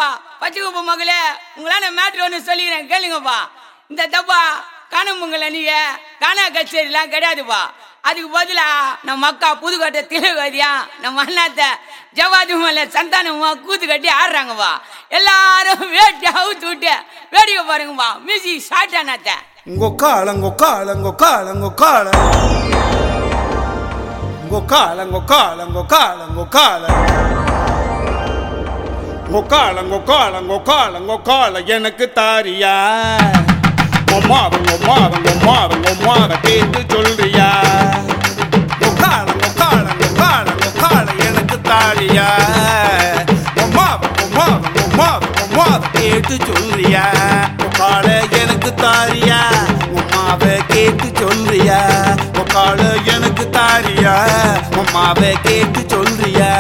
பச்சைக்குப்ப மகளே உங்களால மேட்ரு ஒன்று சொல்லிக்கிறேன் கேளுங்கப்பா இந்த தப்பா காணும் பொங்கல் அன்னைக்கு கானா கச்சேரிலாம் கிடையாதுப்பா அதுக்கு பதிலா நம்ம அக்கா புதுக்கோட்டை திலகவதியா நம்ம அண்ணாத்த ஜவாதி மலை சந்தானமா கூத்து கட்டி ஆடுறாங்கப்பா எல்லாரும் வேட்டி அவுத்து விட்டு வேடிக்கை பாருங்கப்பா மியூசிக் ஸ்டார்ட் ஆனாத்த ngokhala ngokhala ngokhala ngokhala ngokhala ngokhala ngokhala ngokhala ngokhala ngokhala ngokhala ngokhala எனக்கு தாரியா ngomaba ngomaba ngomaba ngomaba கேட்டு சொல்றியா ngokhala ngokhala ngokhala ngokhala எனக்கு தாரியா ngomaba ngomaba ngomaba ngomaba கேட்டு சொல்றியா ngokhala எனக்கு தாரியா உம்மாவை கேட்டு சொல்றியா உக்கால எனக்கு தாரியா உம்மாவை கேட்டு சொல்றியா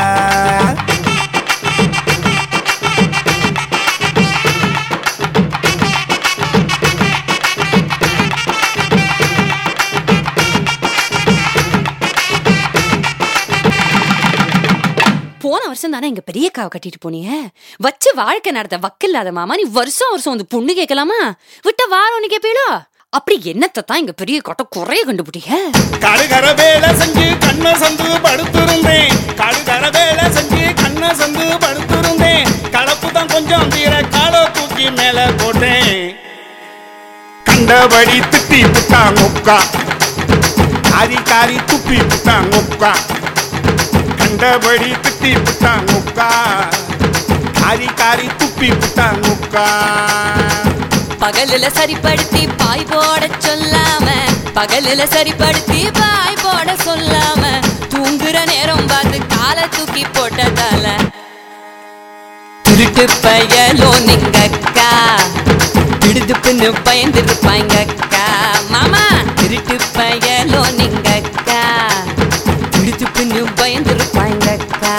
போன வருஷம் தானே எங்க பெரிய காவை கட்டிட்டு போனீங்க வச்சு வாழ்க்கை நடத்த வக்கில்லாத மாமா நீ வருஷம் வருஷம் வந்து பொண்ணு கேட்கலாமா விட்ட வாரம் நீ கேப்பீளோ அப்படி என்னத்தை தான் எங்க பெரிய கொட்டை குறைய கண்டுபிடிங்க கடுகர வேலை செஞ்சு கண்ண சந்து படுத்திருந்தேன் கடுகர வேலை செஞ்சு கண்ண சந்து படுத்திருந்தேன் கலப்பு தான் கொஞ்சம் தீர காலை தூக்கி மேல போட்டேன் கண்டபடி திட்டி புட்டாங்க உக்கா காரி காரி துப்பி புட்டாங்க உக்கா கண்டபடி திட்டி புட்டாங்க உக்கா காரி காரி துப்பி புட்டாங்க உக்கா பகலுல சரிப்படுத்தி பாய் போட சொல்லாம பகலுல சரிப்படுத்தி பாய் போட சொல்லாம தூங்குற நேரம் பார்த்து காலை தூக்கி போட்டதால திருட்டு பயலோ நீங்க அக்கா திடுதுப்புன்னு பயந்துருப்பாங்க அக்கா மாமா திருட்டு பயலோ நீங்க அக்கா திடுதுப்புன்னு பயந்துருப்பாங்க அக்கா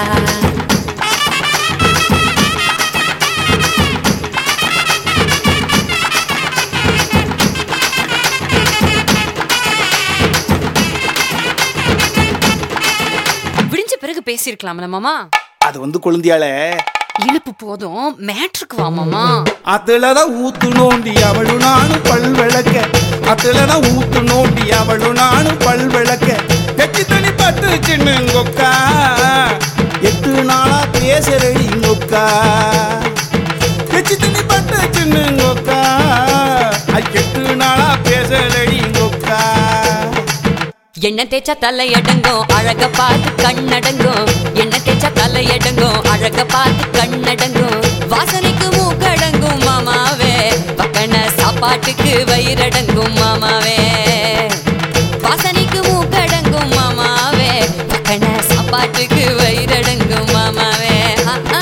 விடிஞ்ச பிறகு பேசியிருக்கலாம்ல மாமா அது வந்து குழந்தையால இழுப்பு போதும் மேட்ருக்கு வா மாமா அதுலதான் ஊத்து நோண்டி அவளும் நானும் பல் விளக்க அதுலதான் ஊத்து நோண்டி அவளும் நானும் பல் விளக்க எச்சி தனி பட்டு சின்னுங்கொக்கா எட்டு நாளா பேசுறடி ngொக்கா எச்சி தனி பட்டு சின்னுங்கொக்கா எட்டு நாளா பேசுறடி ngொக்கா எண்ணெய் தேய்ச்சா தலை அடங்கும் அழக பார்த்து கண்ணடங்கும் எண்ணெய் தேய்ச்சா தலை அடங்கும் அழக பார்த்து கண்ணடங்கும் வாசனைக்கு மூக்கடங்கும் மாமாவே பக்கன சாப்பாட்டுக்கு வயிறடங்கும் மாமாவே வாசனைக்கு மூக்கடங்கும் மாமாவே பக்கன சாப்பாட்டுக்கு வயிறடங்கும் மாமாவே ஆ, ஆ.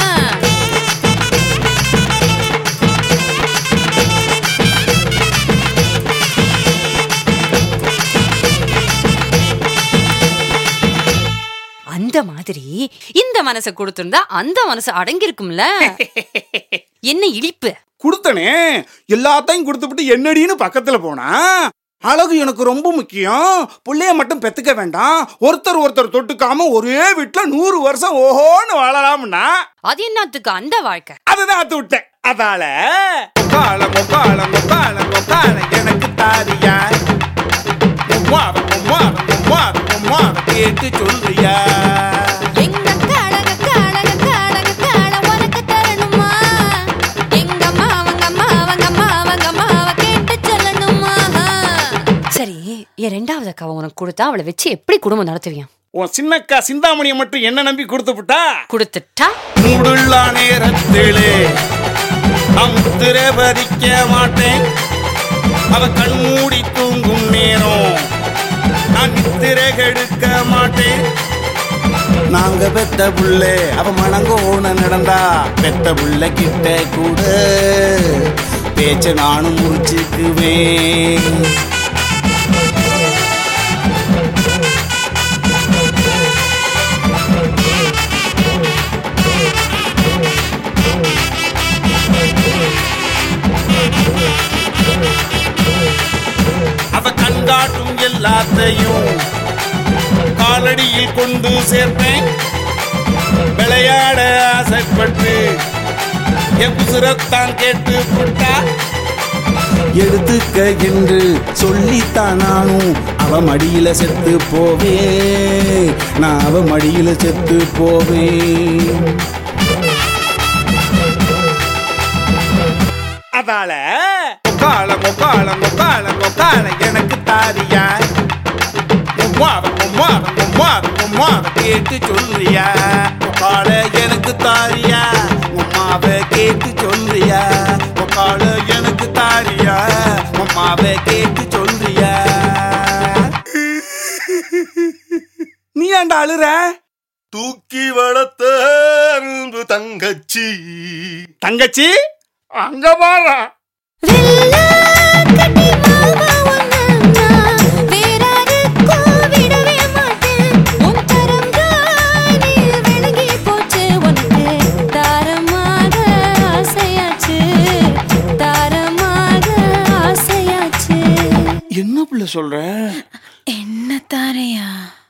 அந்த மாதிரி இந்த மனசை கொடுத்திருந்தா அந்த மனசு அடங்கியிருக்கும்ல என்ன இழிப்பு கொடுத்தனே எல்லாத்தையும் கொடுத்துவிட்டு என்னடின்னு பக்கத்துல போனா அழகு எனக்கு ரொம்ப முக்கியம் புள்ளைய மட்டும் பெத்துக்க வேண்டாம் ஒருத்தர் ஒருத்தர் தொட்டுக்காம ஒரே வீட்டுல நூறு வருஷம் ஓஹோன்னு வாழலாம்னா அது என்னத்துக்கு அந்த வாழ்க்கை அதுதான் அத்து விட்டேன் அதால காலம் காலம் காலம் காலம் எனக்கு தாரியா உம்மாவ உம்மாவ உம்மாவ உம்மாவ கேட்டு சொல்றியா எங்க காளக காளக காளக காள உனக்கு தரணுமா எங்க மாவங்க மாவங்க மாவங்க மாவ கேட்டு சொல்லணுமா சரி என் ரெண்டாவது அக்காவை உனக்கு கொடுத்தா அவளை வச்சு எப்படி குடும்பம் நடத்துவியா உன் சின்னக்கா சிந்தாமணியை மட்டும் என்ன நம்பி கொடுத்து விட்டா கொடுத்துட்டா மூடுள்ளா நேரத்திலே அமுத்திர பறிக்க மாட்டேன் அவ கண் மூடி தூங்கும் நேரம் நான் நித்திர கெடுக்க மாட்டேன் நாங்க பெத்த புள்ள அவ மணங்கோன நடந்தா பெத்த புள்ள கிட்ட கூட பேச்ச நானும் முடிச்சுக்குவேன் அவ கண்காட்டும் எல்லாத்தையும் காலடியில் கொண்டு சேர்ப்பேன் விளையாட ஆசைப்பட்டு என் குசுரத்தான் கேட்டு புட்டா எடுத்துக்க என்று சொல்லித்தான் நானும் அவ மடியில செத்து போவேன் நான் அவ மடியில செத்து போவேன் அதால முக்கால முக்கால முக்கால முக்கால எனக்கு தாரியா மும்மாவ மும்மாவ மும்மாவ மும்மாவ கேட்டு சொல்றியா முக்கால எனக்கு தாரியா மும்மாவ கேட்டு சொல்றியா முக்கால எனக்கு தாரியா மும்மாவ கேட்டு சொல்றியா நீ ஏன்டா அழுற தூக்கி வளர்த்த அன்பு தங்கச்சி தங்கச்சி அங்க பாரு வெள்ளக்கட்டி மாமா உன்னை நான் வேறாருக்கும் விடவே மாட்டேன். உன் கரம்தானே விலகி போச்சு உனக்கு. தாரமாக ஆசையாச்சு, தாரமாக ஆசையாச்சு. என்ன பிள்ளை சொல்ற என்ன தாரையா